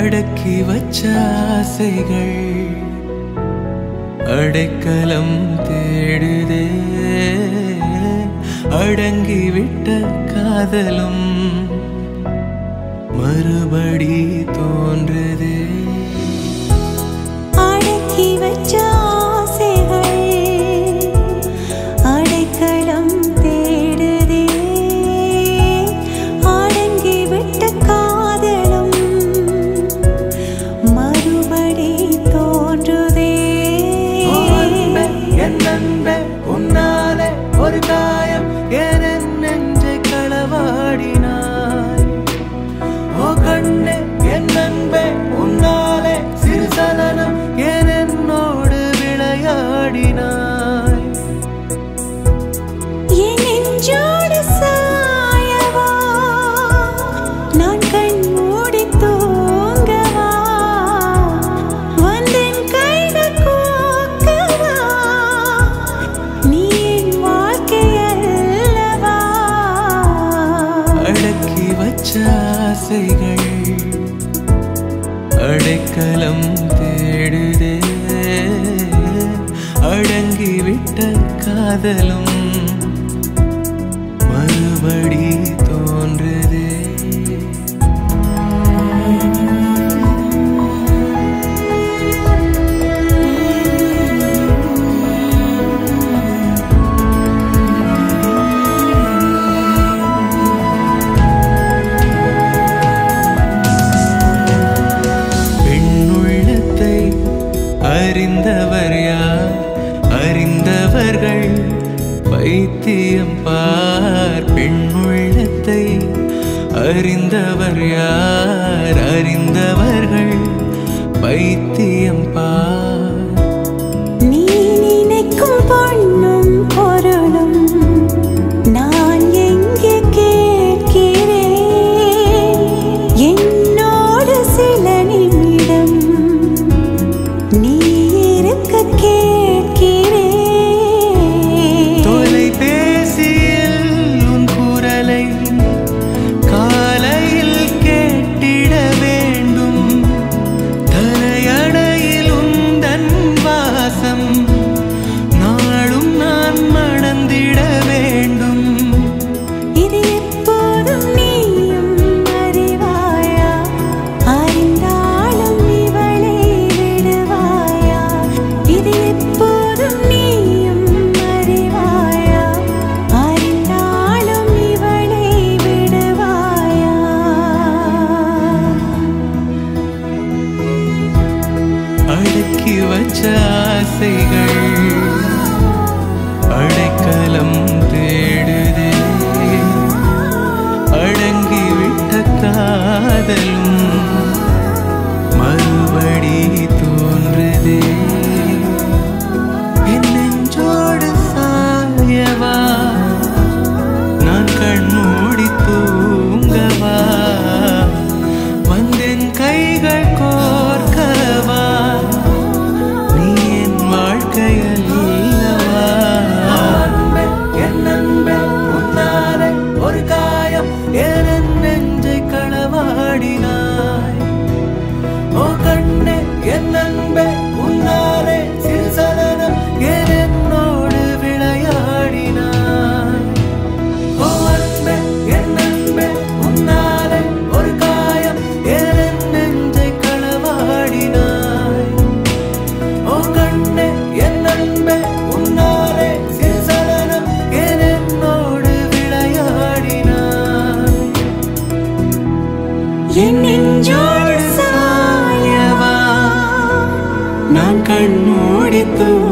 அடக்கி வச்ச ஆசைகள் அடைக்கலம் தேடுதே அடங்கி விட்ட காதலும் மறுபடி தோன்றுதே அடக்கி வச்ச ஆசைகள் அடைக்கலம் தேடுதே அடங்கி விட்ட காதலும் மறுபடி தோன்றுதே ஓ அன்பே, என் அன்பே, உன்னாலே ஒரு காயம் என் நெஞ்சை களவாடினாய் ஓ கண்ணே என் அன்பே உன்னாலே சிறு சலனம் என் என்னோடு விளையாடினாய் என் நெஞ்சோடு சாயவா நான் கண் மூடி தூங்கவா வந்தேன் கைகள் கோக்கவா நீ என் வாழ்க்கை அல்லவா அடக்கி வச்ச ஆசைகள் அடைக்கலம் தேடுதே அடங்கி விட்ட காதலும் மறுபடி தோன்றுதே பெண்ணுள்ளத்தை அறிந்தவர் யார் அறிந்தவர்கள் பைத்தியம் பார் பெண்ணுள்ளத்தை அறிந்தவர் யார் அறிந்தவர்கள் பைத்தியம் பார் நீ நினைக்கும் பொண்ணும் பொருளும் நான் எங்கே கேட்கிறேன் என்னோடு சில நிமிடம் நீ இருக்க கேட்கிறேன் தொலைபேசியில் உன் குரலை காலையில் கேட்டிட வேண்டும் தலையணையில் உந்தன் வாசம் நாளும் நான் மணந்திட வேண்டும் இது எப்போதும் நீயும் அறிவாயா அறிந்தாலும் இவளை விடுவாயா இது எப்போதும் நீயும் அறிவாயா அறிந்தாலும் இவளை விடுவாயா அடக்கி வச்ச ஆசைகள் அடைக்கலம் தேடுதே அடங்கி விட்ட காதலும் மறுபடி தோன்றுதே என் நெஞ்சோடு சாயவா நான் கண்மூடி தூங்கவா வந்தென் கைகள் கோர்க்கவா நீ என் வாழ்க்கை அல்லவா என் அன்பே உன்னாலே ஒரு காயம் என் நெஞ்சை களவாடினாய் ஓ கண்ணே என் அன்பே உன்னாலே சிறு சலனம் என் என்னோடு விளையாடினாய் ஓ அன்பே என் அன்பே உன்னாலே ஒரு காயம் என் நெஞ்சை களவாடினாய் ஓ கண்ணே என் அன்பே உன்னாலே சிறு சலனம் என் என்னோடு விளையாடினாய் என் நெஞ்சோடு சாயவா நான் கண் மூடி தூ